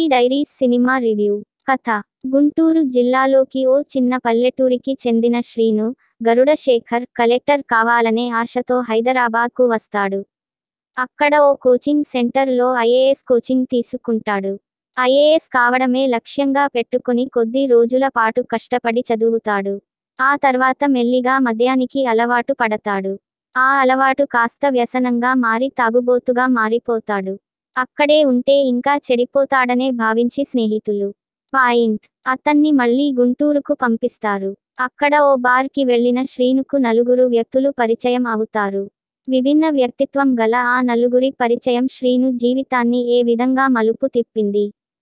diaries cinema review కథ గుంటూరు జిల్లాలోకి ఓ చిన్న పల్లెటూరికి చెందిన శ్రీను గరుడ శేఖర్ కలెక్టర్ కావాలనే ఆశతో హైదరాబాద్కు వస్తాడు అక్కడ ఓ కోచింగ్ సెంటర్లో ఐఏఎస్ కోచింగ్ తీసుకుంటాడు ఐఏఎస్ కావడమే లక్ష్యంగా పెట్టుకుని కొద్ది రోజుల పాటు కష్టపడి చదువుతాడు ఆ తర్వాత మెల్లిగా మద్యానికి అలవాటు పడతాడు ఆ అలవాటు కాస్త వ్యసనంగా మారి తాగుబోతుగా మారిపోతాడు అక్కడే ఉంటే ఇంకా చెడిపోతాడనే భావించి స్నేహితులు పాయింట్ అతన్ని మళ్ళీ గుంటూరుకు పంపిస్తారు అక్కడ ఓ బార్కి వెళ్లిన శ్రీనుకు నలుగురు వ్యక్తులు పరిచయం అవుతారు విభిన్న వ్యక్తిత్వం గల ఆ నలుగురి పరిచయం శ్రీను జీవితాన్ని ఏ విధంగా మలుపు తిప్పింది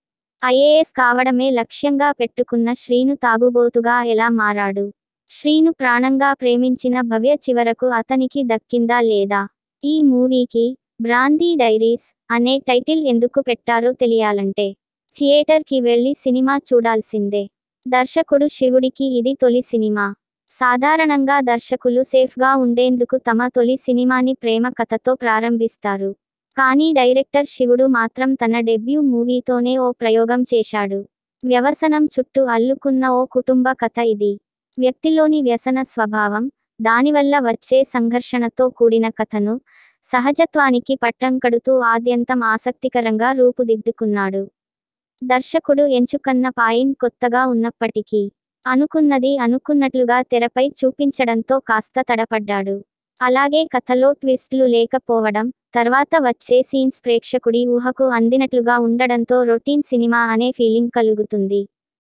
ఐఏఎస్ కావడమే లక్ష్యంగా పెట్టుకున్న శ్రీను తాగుబోతుగా ఎలా మారాడు శ్రీను ప్రాణంగా ప్రేమించిన భవ్య చివరకు అతనికి దక్కిందా లేదా ఈ మూవీకి బ్రాందీ డైరీస్ అనే టైటిల్ ఎందుకు పెట్టారో తెలియాలంటే థియేటర్కి వెళ్లి సినిమా చూడాల్సిందే దర్శకుడు శివుడికి ఇది తొలి సినిమా సాధారణంగా దర్శకులు సేఫ్గా ఉండేందుకు తమ తొలి సినిమాని ప్రేమ కథతో ప్రారంభిస్తారు కానీ డైరెక్టర్ శివుడు మాత్రం తన డెబ్యూ మూవీతోనే ఓ ప్రయోగం చేశాడు వ్యవసనం చుట్టూ అల్లుకున్న ఓ కుటుంబ కథ ఇది వ్యక్తిలోని వ్యసన స్వభావం దానివల్ల వచ్చే సంఘర్షణతో కూడిన కథను సహజత్వానికి పట్టం కడుతూ ఆద్యంతం ఆసక్తికరంగా రూపుదిద్దుకున్నాడు దర్శకుడు ఎంచుకన్న పాయింట్ కొత్తగా ఉన్నప్పటికీ అనుకున్నది అనుకున్నట్లుగా తెరపై చూపించడంతో కాస్త తడపడ్డాడు అలాగే కథలో ట్విస్ట్లు లేకపోవడం తర్వాత వచ్చే సీన్స్ ప్రేక్షకుడి ఊహకు అందినట్లుగా ఉండడంతో రొటీన్ సినిమా అనే ఫీలింగ్ కలుగుతుంది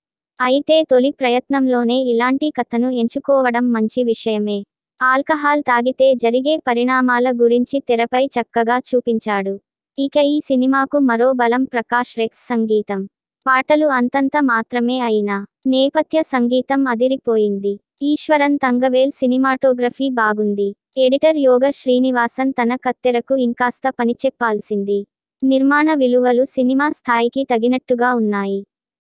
అయితే తొలి ప్రయత్నంలోనే ఇలాంటి కథను ఎంచుకోవడం మంచి విషయమే ఆల్కహాల్ తాగితే జరిగే పరిణామాల గురించి తెరపై చక్కగా చూపించాడు ఇక ఈ సినిమాకు మరో బలం ప్రకాష్ రెక్స్ సంగీతం పాటలు అంతంత మాత్రమే అయినా నేపథ్య సంగీతం అదిరిపోయింది ఈశ్వరన్ తంగవేల్ సినిమాటోగ్రఫీ బాగుంది ఎడిటర్ యోగ శ్రీనివాసన్ తన కత్తెరకు ఇంకాస్త పనిచెప్పాల్సింది నిర్మాణ విలువలు సినిమా స్థాయికి తగినట్టుగా ఉన్నాయి